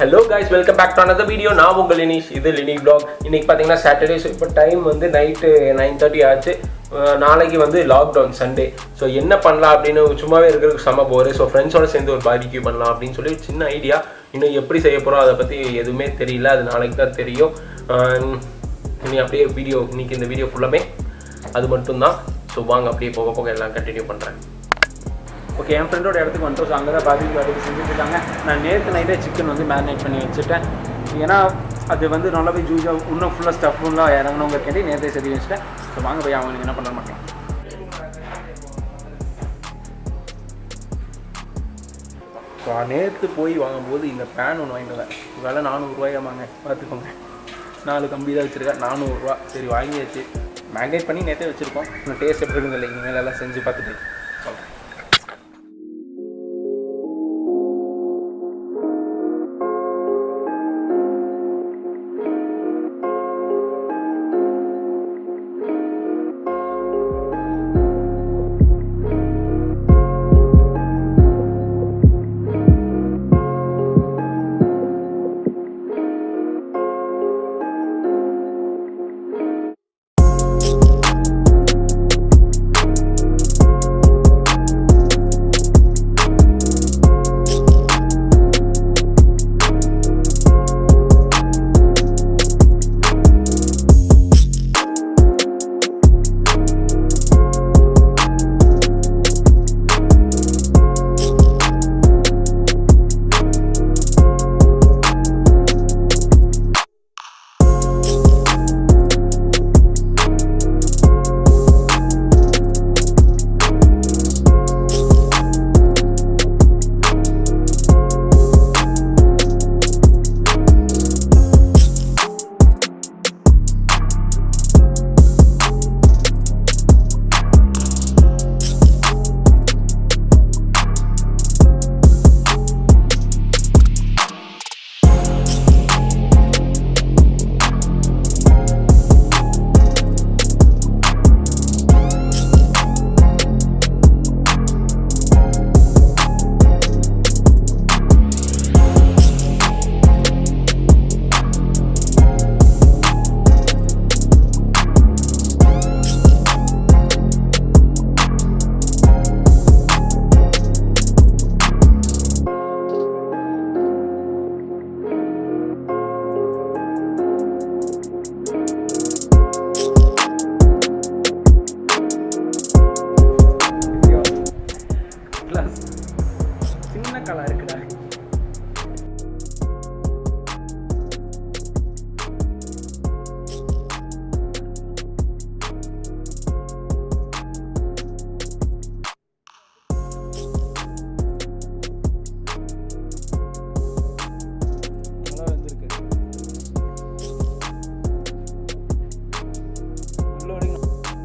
Hello guys welcome back to another video நான் உங்கள் லினிஷ் இது லினி vlog இன்னைக்கு பார்த்தீங்கன்னா சாட்டர்டே ஸோ இப்போ டைம் வந்து நைட்டு நைன் தேர்ட்டி ஆச்சு அஹ் நாளைக்கு வந்து லாக்டவுன் சண்டே ஸோ என்ன பண்ணலாம் அப்படின்னு சும்மாவே இருக்கிறதுக்கு செம போரு ஸோ ஃப்ரெண்ட்ஸோட சேர்ந்து ஒரு பாரிக்யூ பண்ணலாம் அப்படின்னு சொல்லி ஒரு சின்ன ஐடியா இன்னும் எப்படி செய்ய போகிறோம் அதை பற்றி எதுவுமே தெரியல அது நாளைக்கு தான் தெரியும் அஹ் இனி அப்படியே வீடியோ இன்னைக்கு இந்த வீடியோ ஃபுல்லாமே அது மட்டும்தான் ஸோ வாங்க அப்படியே போக போக எல்லாம் கண்டினியூ பண்ணுறேன் ஓகே என் ஃப்ரெண்டோட இடத்துக்கு வந்துட்டோம் ஸோ அங்கே தான் பார்பிக்யூ அடுத்து செஞ்சுட்டு இருக்காங்க நான் நேற்று நைட்டே சிக்கன் வந்து மேரினேட் பண்ணி வச்சுட்டேன் ஏன்னா அது வந்து நல்லாவே ஜூஸாக இன்னும் ஃபுல்லாக ஸ்டஃப்லாம் இறங்கணுங்க கேட்டி நேற்றே செஞ்சு வச்சுட்டேன் ஸோ வாங்க போய் அவங்க என்ன பண்ண மாட்டேன் ஸோ நேற்று போய் வாங்கும்போது இந்த பேன் ஒன்று வாங்கிட்டு வந்தேன் விலை நானூறுரூவாயாமாங்க பார்த்துக்கோங்க நாலு கம்பி தான் வச்சுருக்கேன் நானூறுரூவா சரி வாங்கியாச்சு மேக்னேட் பண்ணி நேற்றே வச்சுருக்கோம் இன்னும் டேஸ்ட் எப்படி இருக்குன்னு இல்லை இனிமேல் எல்லாம் செஞ்சு பார்த்துட்டு சொல்கிறேன் கிளாஸ் சின்ன கலா இருக்குடா நல்லா வந்திருக்கு உள்ள வரைக்கும்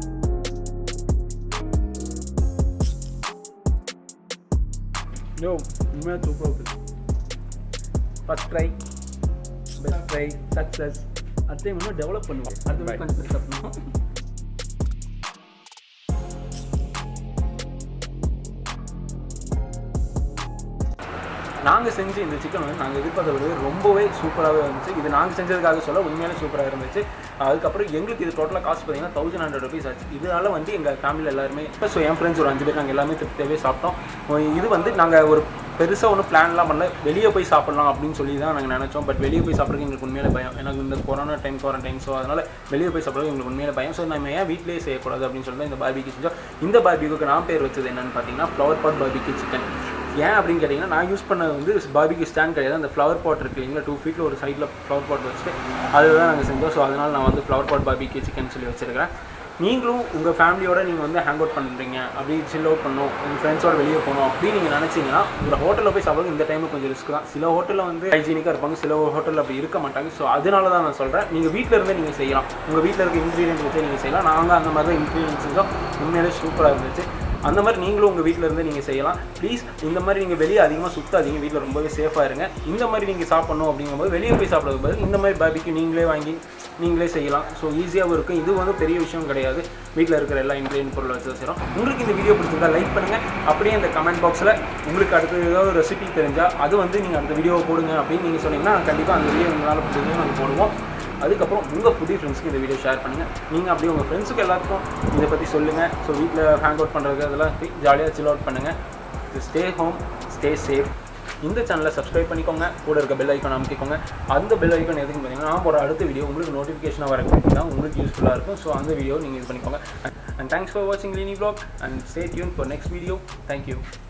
யோ உண்மையாக சூப்பராக இருக்குது first try best try success அடுத்த இன்னும் டெவலப் பண்ணுவோம் அடுத்த Bye. கொஞ்சம் பெருசாக பண்ணுவோம் நாங்கள் செஞ்ச இந்த சிக்கன் வந்து நாங்கள் எதிர்பார்த்த விட ரொம்பவே சூப்பராகவே இருந்துச்சு இது நாங்கள் செஞ்சதுக்காக சொல்ல உண்மையிலே சூப்பராக இருந்துச்சு அதுக்கப்புறம் எங்களுக்கு இது டோட்டலாக காஸ்ட் பார்த்தீங்கன்னா தௌசண்ட் ஹண்ட்ரட் ருபீஸ் ஆச்சு இதனால வந்து எங்கள் ஃபேமிலியில் எல்லாருமே ஸோ என் ஃப்ரெண்ட்ஸ் ஒரு அஞ்சு பேர் நாங்கள் எல்லாமே திருப்தியாகவே சாப்பிட்டோம் இது வந்து நாங்கள் ஒரு பெருசாக ஒன்றும் பிளான்லாம் பண்ணல வெளியே போய் சாப்பிட்லாம் அப்படின்னு சொல்லி தான் நாங்கள் நினச்சோம் பட் வெளியே போய் சாப்பிட்றதுக்கு எங்களுக்கு உண்மையில பயம் எனக்கு இந்த கொரோனா டைம் குவாரண்டைன் ஸோ அதனால் வெளியே போய் சாப்பிட்றது எங்களுக்கு உண்மையில பயம் ஸோ நம்ம ஏன் வீட்டிலேயே செய்யக்கூடாது அப்படின்னு சொல்லி தான் இந்த பார்பிக்கு செஞ்சோம் இந்த பார்பிக்கு நான் பேர் வச்சது என்னன்னு பார்த்தீங்கன்னா ஃப்ளவர் பாட் பார்பிக்கு சிக்கன் ஏன் அப்படின்னு கேட்டிங்கன்னா நான் யூஸ் பண்ணது வந்து பார்பிக்கு ஸ்டாண்ட் கிடையாது அந்த ஃப்ளவர் பாட் இருக்கு இல்லைங்களா டூ ஃபீட்டில் ஒரு சைடில் ஃப்ளவர் பாட் வச்சுட்டு அதுதான் நாங்கள் செஞ்சோம் ஸோ அதனால் நான் வந்து ஃப்ளவர் பாட் பார்பிக்கு சிக்கன் சொல்லி வச்சிருக்கிறேன் நீங்களும் உங்கள் ஃபேமிலியோட நீங்கள் வந்து ஹேங் அவுட் பண்ணுறீங்க அப்படி சில் அவுட் பண்ணணும் உங்கள் ஃப்ரெண்ட்ஸோட வெளியே போகணும் அப்படின்னு நீங்கள் நினச்சிங்கன்னா ஒரு ஹோட்டலில் போய் சாப்பிடுறது இந்த டைமில் கொஞ்சம் ரிஸ்க் தான் சில ஹோட்டலில் வந்து ஹைஜீனிக்காக இருப்பாங்க சில ஹோட்டலில் அப்படி இருக்க மாட்டாங்க ஸோ அதனால தான் நான் சொல்கிறேன் நீங்கள் வீட்டில் இருந்தே நீங்கள் செய்யலாம் உங்கள் வீட்டில் இருக்க இன்க்ரீடியன்ட் வச்சு நீங்கள் செய்யலாம் நாங்கள் அந்த மாதிரி தான் இன்க்ரீடியன்ஸ் செஞ்சோம் உண்மையிலே சூப்பராக இருந்துச்சு அந்த மாதிரி நீங்களும் உங்கள் வீட்டில் இருந்து நீங்கள் செய்யலாம் ப்ளீஸ் இந்த மாதிரி நீங்கள் வெளியே அதிகமாக சுத்தாதீங்க வீட்டில் ரொம்பவே சேஃபாக இருங்க இந்த மாதிரி நீங்கள் சாப்பிடணும் அப்படிங்கும்போது வெளியே போய் சாப்பிட்றது பதில் இந்த மாதிரி பாபிக்கு நீங்களே வாங்கி நீங்களே செய்யலாம் ஸோ ஈஸியாகவும் இருக்கும் இது வந்து பெரிய விஷயம் கிடையாது வீட்டில் இருக்கிற எல்லா இன்க்ரீடியன்ட் பொருளை வச்சு தான் செய்கிறோம் உங்களுக்கு இந்த வீடியோ பிடிச்சிருந்தா லைக் பண்ணுங்கள் அப்படியே இந்த கமெண்ட் பாக்ஸில் உங்களுக்கு அடுத்து ஏதாவது ரெசிபி தெரிஞ்சால் அது வந்து நீங்கள் அடுத்த வீடியோ போடுங்க அப்படின்னு நீங்கள் சொன்னீங்கன்னா கண்டிப்பாக அந்த வீடியோ உங்களால் பிடிச்சது நாங்கள் போடுவோம் அதுக்கப்புறம் உங்கள் புதிய ஃப்ரெண்ட்ஸ்க்கு இந்த வீடியோ ஷேர் பண்ணுங்கள் நீங்கள் அப்படியே உங்கள் ஃப்ரெண்ட்ஸுக்கு எல்லாத்துக்கும் இதை பற்றி சொல்லுங்கள் ஸோ வீட்டில் ஹேங் அவுட் பண்ணுறது அதெல்லாம் ஜாலியாக சில் அவுட் பண்ணுங்கள் ஸ்டே ஹோம் ஸ்டே சேஃப் இந்த சேனலை சப்ஸ்கிரைப் பண்ணிக்கோங்க கூட இருக்க பெல் ஐக்கான் அமைக்கிக்கோங்க அந்த பெல் ஐக்கான் எதுக்கு பார்த்தீங்கன்னா நான் போகிற அடுத்த வீடியோ உங்களுக்கு நோட்டிஃபிகேஷனாக வர தான் உங்களுக்கு யூஸ்ஃபுல்லாக இருக்கும் ஸோ அந்த வீடியோ நீங்கள் இது பண்ணிக்கோங்க அண்ட் தேங்க்ஸ் ஃபார் வாட்சிங் Lini vlog and stay tuned for next video thank you